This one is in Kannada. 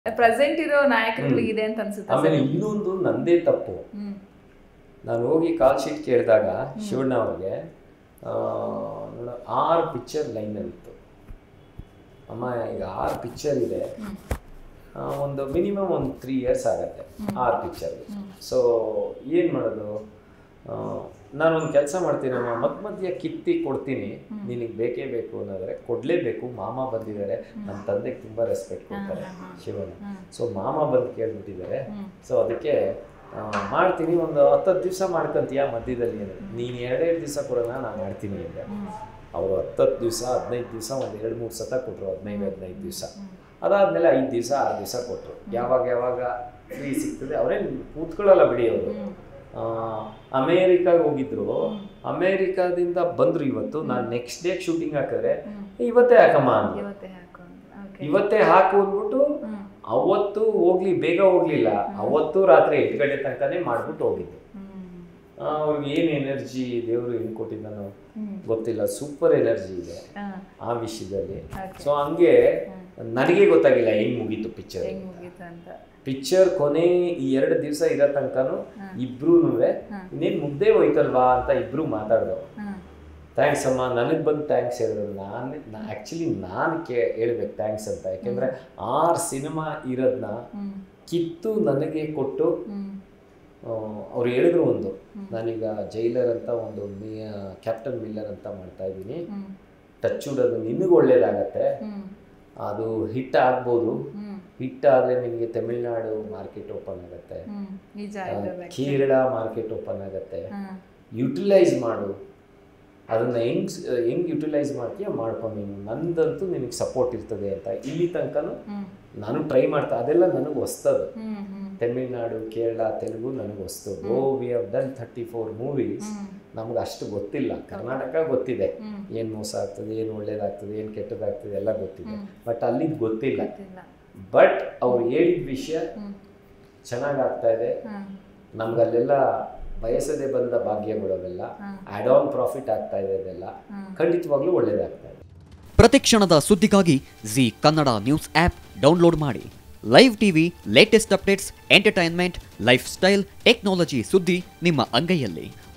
ಪ್ರೆಸೆಂಟ್ ಇರೋ ನಾಯಕರುಗಳಿಗೆ ಇದೆ ಅಂತ ಅನ್ಸುತ್ತೆ ಆಮೇಲೆ ಇನ್ನೊಂದು ನಂದೇ ತಪ್ಪು ಹ್ಮ್ ನಾನು ಹೋಗಿ ಕಾಲ್ ಶೀಟ್ ಕೇಳಿದಾಗ ಶಿವಣ್ಣ ಅವ್ರಿಗೆ ಆ, ನೋಡು, ಆರು ಪಿಕ್ಚರ್ ಲೈನಲ್ಲಿತ್ತು ಅಮ್ಮ ಈಗ ಆರು ಪಿಕ್ಚರ್ ಇದೆ ಹ್ಮ್ ಆ, ಒಂದು ಮಿನಿಮಮ್ ಒಂದು ತ್ರೀ ಇಯರ್ಸ್ ಆಗುತ್ತೆ ಆರು ಪಿಕ್ಚರ್ಗೆ ಹ್ಮ್. ಸೊ ಏನು ಮಾಡೋದು ಆ, ನಾನೊಂದು ಕೆಲಸ ಮಾಡ್ತೀನಮ್ಮ ಮಧ್ಯ ಮಧ್ಯ ಕಿತ್ತಿ ಕೊಡ್ತೀನಿ ನಿನಗೆ ಬೇಕೇ ಬೇಕು ಅನ್ನೋದ್ರೆ ಕೊಡಲೇಬೇಕು ಮಾಮ ಬಂದಿದ್ದಾರೆ ನಮ್ಮ ತಂದೆಗೆ ತುಂಬ ರೆಸ್ಪೆಕ್ಟ್ ಕೊಡ್ತಾರೆ ಹಾ, ಹಾ, ಹಾ. ಶಿವಣ್ಣ ಹ್ಮ್. ಸೊ ಮಾಮ ಬಂದು ಕೇಳ್ಬಿಟ್ಟಿದ್ದಾರೆ ಹ್ಮ್. ಸೊ ಅದಕ್ಕೆ ಆ, ಮಾಡ್ತೀನಿ ಒಂದು ಹತ್ತತ್ತು ದಿವಸ ಮಾಡ್ಕೊಂತೀಯ ಮಧ್ಯದಲ್ಲಿ ಅಂದ್ರೆ ನೀನು ಎರಡೆರಡು ದಿವಸ ಕೊಡೋಣ ನಾನು ಮಾಡ್ತೀನಿ ಅಂದೆ ಹ್ಮ್. ಅವರು ಹತ್ತತ್ತು ದಿವಸ ಹದಿನೈದು ದಿವಸ ಒಂದು ಎರಡು ಮೂರು ಸತ ಕೊಟ್ಟರು ಹದಿನೈದು ಹದಿನೈದು ದಿವಸ ಹ್ಮ್. ಅದಾದಮೇಲೆ ಐದು ದಿವಸ ಆರು ದಿವಸ ಕೊಟ್ಟರು ಯಾವಾಗ ಯಾವಾಗ ಫ್ರೀ ಸಿಗ್ತದೆ ಅವರೇನು ಕೂತ್ಕೊಳ್ಳಲ್ಲ ಬಿಡಿ ಅವರು ಹ್ಮ್. ಅಮೇರಿಕಾಗೆ ಹೋಗಿದ್ರು ಅಮೇರಿಕಾದಿಂದ ಬಂದರು ಇವತ್ತು ನಾನು ನೆಕ್ಸ್ಟ್ ಡೇ ಶೂಟಿಂಗ್ ಹಾಕಿದ್ರೆ ಹ್ಮ್. ಇವತ್ತೇ ಹಾಕಮ್ಮ ಅಂದ್ರು ಇವತ್ತೇ ಹಾಕೊಂಡು ಓಕೆ ಇವತ್ತೇ ಹಾಕು ಅಂದ್ಬಿಟ್ಟು ಹ್ಮ್ ಅವತ್ತು ಹೋಗ್ಲಿ ಬೇಗ ಹೋಗ್ಲಿಲ್ಲ ಅವತ್ತು ರಾತ್ರಿ ಎಂಟು ಗಂಟೆ ತನಕನೇ ಮಾಡ್ಬಿಟ್ಟು ಹೋಗಿದ್ದು ಹ್ಮ್ ಆ, ಅವ್ರಿಗೆ ಏನು ಎನರ್ಜಿ ದೇವರು ಹೆಂಗ್ ಕೊಟ್ಟಿದ್ದಾನೋ ಹ್ಮ್ ಗೊತ್ತಿಲ್ಲ ಸೂಪರ್ ಎನರ್ಜಿ ಇದೆ ಹಾ ಆ ವಿಷಯದಲ್ಲಿ ಓಕೆ ಸೊ ಹಂಗೆ ನನಗೆ ಗೊತ್ತಾಗಿಲ್ಲ ಹೆಂಗ್ ಮುಗೀತು ಪಿಕ್ಚರ್ ಹೆಂಗ್ ಮುಗೀತು ಅಂತ ಪಿಕ್ಚರ್ ಕೊನೆ ಈ ಎರಡು ದಿವಸ ಇರೋ ತನಕನು ಇಬ್ರು ಇನ್ನೇನ್ ಮುಗ್ದೇ ಹೋಯ್ತಲ್ವಾ ಅಂತ ಇಬ್ರು ಮಾತಾಡ್ದು ಹ್ಮ್ ಥ್ಯಾಂಕ್ಸ್ ಅಮ್ಮ ನನಗೆ ಬಂದು ಥ್ಯಾಂಕ್ಸ್ ಹೇಳಿದ್ರು ನಾನು ಆ್ಯಕ್ಚುಲಿ ನಾನು ಕೇ ಹೇಳ್ಬೇಕು ಥ್ಯಾಂಕ್ಸ್ ಅಂತ ಯಾಕೆಂದರೆ ಆರು ಸಿನಿಮಾ ಇರೋದನ್ನ ಹ್ಮ್ ಕಿತ್ತು ನನಗೆ ಕೊಟ್ಟು ಹ್ಮ್ ಅವ್ರು ಹೇಳಿದ್ರು ಒಂದು ನಾನೀಗ ಜೈಲರ್ ಅಂತ ಒಂದು ಮಿ ಕ್ಯಾಪ್ಟನ್ ಮಿಲ್ಲರ್ ಅಂತ ಮಾಡ್ತಾ ಇದ್ದೀನಿ ಹ್ಮ್ ಟಚ್ ಉಡೋದು ನಿನಗೆ ಒಳ್ಳೇದಾಗತ್ತೆ ಹ್ಮ್ ಅದು ಹಿಟ್ ಆಗ್ಬೋದು ಹ್ಮ್ ಹಿಟ್ ಆದರೆ ನಿನಗೆ ತಮಿಳ್ನಾಡು ಮಾರ್ಕೆಟ್ ಓಪನ್ ಆಗುತ್ತೆ ಹ್ಮ್ ನಿಜ ಆ, ಇದು ಬಗ್ಗೆ. ಕೇರಳ ಮಾರ್ಕೆಟ್ ಓಪನ್ ಆಗುತ್ತೆ ಹ್ಮ್ ಯುಟಿಲೈಸ್ ಮಾಡು ಅದನ್ನು ಹೆಂಗ್ ಹೆಂಗ್ ಯುಟಿಲೈಸ್ ಮಾಡ್ತೀಯ ಮಾಡ್ಕೊ ನೀನು ನಂದಂತೂ ನಿನಗೆ ಸಪೋರ್ಟ್ ಇರ್ತದೆ ಅಂತ ಇಲ್ಲಿ ತನಕನೂ ಹ್ಮ್ ನಾನು ಟ್ರೈ ಮಾಡ್ತಾ ಅದೆಲ್ಲ ನನಗೆ ಹೊಸ್ತದು ಹ್ಮ್ ಹ್ಮ್ ತಮಿಳ್ನಾಡು ಕೇರಳ ತೆಲುಗು ನನಗೆ ಹೊಸ್ತು go we have done thirty four movies hmm ನಮ್ಗೆ ಅಷ್ಟು ಗೊತ್ತಿಲ್ಲ ಕರ್ನಾಟಕ ಗೊತ್ತಿದೆ ಹ್ಮ್ ಏನು ಮೋಸ ಆಗ್ತದೆ ಏನು ಒಳ್ಳೇದಾಗ್ತದೆ ಏನು ಕೆಟ್ಟದಾಗ್ತದೆ ಎಲ್ಲ ಗೊತ್ತಿದೆ ಹ್ಮ್. ಬಟ್ ಅಲ್ಲಿಗೆ ಗೊತ್ತಿಲ್ಲ ಗೊತ್ತಿಲ್ಲ ಬಟ್ ಅವ್ರು ಹೇಳಿದ ವಿಷಯ ಹ್ಮ್ ಚೆನ್ನಾಗಿ ಆಗ್ತಾ ಇದೆ ಹ್ಮ್ ನಮ್ಗಲ್ಲೆಲ್ಲ ಬಯಸದೆ ಬಂದ ಭಾಗ್ಯಗಳು ಅವೆಲ್ಲ ಹ್ಮ್. ಆಡ್ ಆನ್ ಪ್ರಾಫಿಟ್ ಆಗ್ತಾ ಇದೆ ಅದೆಲ್ಲ ಹ್ಮ್. ಖಂಡಿತವಾಗ್ಲೂ ಒಳ್ಳೇದಾಗ್ತಾ ಇದೆ ಪ್ರತಿಕ್ಷಣದ ಸುದ್ದಿಗಾಗಿ Zee Kannada news app download ಮಾಡಿ live TV latest updates entertainment lifestyle technology ಸುದ್ದಿ ನಿಮ್ಮ ಅಂಗೈಯಲ್ಲಿ